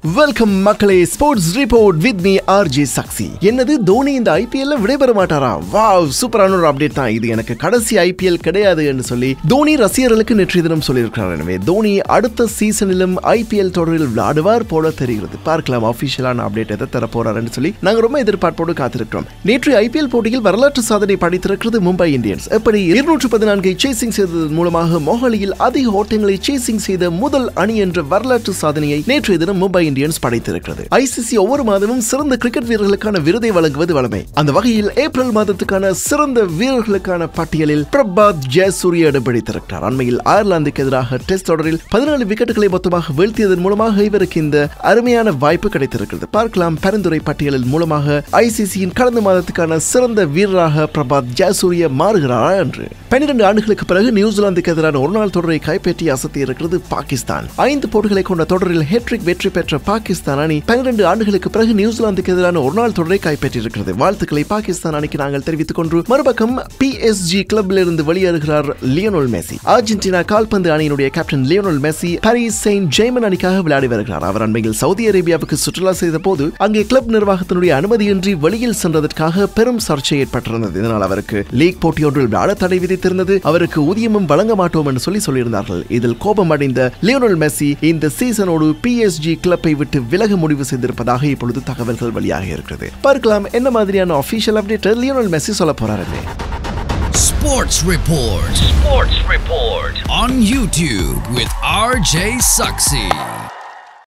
Welcome மக்களே sports report with me RJ Sakshi என்னது தோனி இந்த ஐபிஎல்ல விடைபெற மாட்டாரா வாவ் சூப்பரான ஒரு அப்டேட் தான் இது எனக்கு கடைசி ஐபிஎல் கிடையாது என்று சொல்லி தோனி ரசிகர்களுக்கு நேற்றைய தினம் சொல்லியிருக்கிறார் எனவே தோனி அடுத்த சீசனிலும் ஐபிஎல் தொடரில் விளையாடுவார் போல தெரிகிறது பார்க்கலாம் அபிஷியலான அப்டேட் எதை தர போறாருன்னு சொல்லி நாங்க ரொம்ப எதிர்பார்ப்போடு காத்திருக்கிறோம் நேற்று ஐபிஎல் போட்டியில் வரலாற்று சாதனை படைத்திருக்கிறது மும்பை இந்தியன்ஸ் எப்படி இருநூற்று பதினான்கை சேசிங் செய்ததன் மூலமாக மொஹாலியில் அதிக ஓட்டங்களை சேசிங் செய்த முதல் அணி என்ற வரலாற்று சாதனையை நேற்றைய தினம் மும்பை இந்தியன்ஸ் படைத்திருக்கிறது ஐசிசி ஒவ்வொரு மாதமும் சிறந்த கிரிக்கெட் வீரர்களுக்கான விருதை வழங்குவது வழமை அந்த வகையில் ஏப்ரல் மாதத்துக்கான சிறந்த வீரர்களுக்கான பட்டியலில் பிரபாத் ஜெயசூரிய இடம் பிடித்திருக்கிறார் அண்மையில் அயர்லாந்துக்கு எதிராக டெஸ்ட் தொடரில் பதினாலு விக்கெட்டுகளை மொத்தமாக வீழ்த்தியதன் மூலமாக இவருக்கு இந்த அருமையான வாய்ப்பு கிடைத்திருக்கிறது பார்க்கலாம் பரிந்துரை பட்டியலில் மூலமாக ஐசிசியின் கடந்த மாதத்துக்கான சிறந்த வீரராக பிரபாத் ஜெயசூரிய மாறுகிறாரா என்று பன்னிரண்டு ஆண்டுகளுக்கு பிறகு நியூசிலாந்துக்கு எதிரான ஒருநாள் தொடரை கைப்பற்றி அசத்தி இருக்கிறது பாகிஸ்தான் ஐந்து போட்டிகளை கொண்ட தொடரில் ஹெட்ரிக் வெற்றி பெற்ற பாகிஸ்தான் அணி பன்னிரண்டு ஆண்டுகளுக்கு பிறகு நியூசிலாந்துக்கு எதிரான ஒருநாள் தொடரை கைப்பற்றியிருக்கிறது வாழ்த்துக்களை பாகிஸ்தான் அணிக்கு நாங்கள் தெரிவித்துக் கொண்டு மறுபக்கம் பி எஸ் ஜி கிளப்பில் இருந்து வெளியேறுகிறார் லியோனல் மெஸ்ஸி அர்ஜென்டினா கால்பந்து அணியினுடைய captain Lionel Messi Paris Saint Germain அணிக்காக விளையாடி வருகிறார் அவர் அண்மையில் சவுதி அரேபியாவுக்கு சுற்றுலா செய்த போது அங்கே கிளப் நிர்வாகத்தினுடைய அனுமதியின்றி வெளியில் சென்றதற்காக பெரும் சர்ச்சை ஏற்பட்டிருந்தது இதனால் அவருக்கு லீக் போட்டியொன்றில் விளையாட தடை விதித்திருந்தது அவருக்கு ஊதியமும் வழங்க மாட்டோம் என்று சொல்லி சொல்லியிருந்தார்கள் இதில் கோபம் அடைந்த லியோனல் மெஸ்ஸி இந்த சீசனோடு பிஎஸ்ஜி கிளப்பை விட்டு விலக முடிவு செய்திருப்பதாக இப்பொழுது தகவல்கள் வெளியாக இருக்கிறது பார்க்கலாம் என்ன மாதிரியான அபிஷியல் அப்டேட் லியோனல் மெஸ்ஸி சொல்ல போறாருன்னு Sports Report. Sports Report. On YouTube with RJ Sucksy.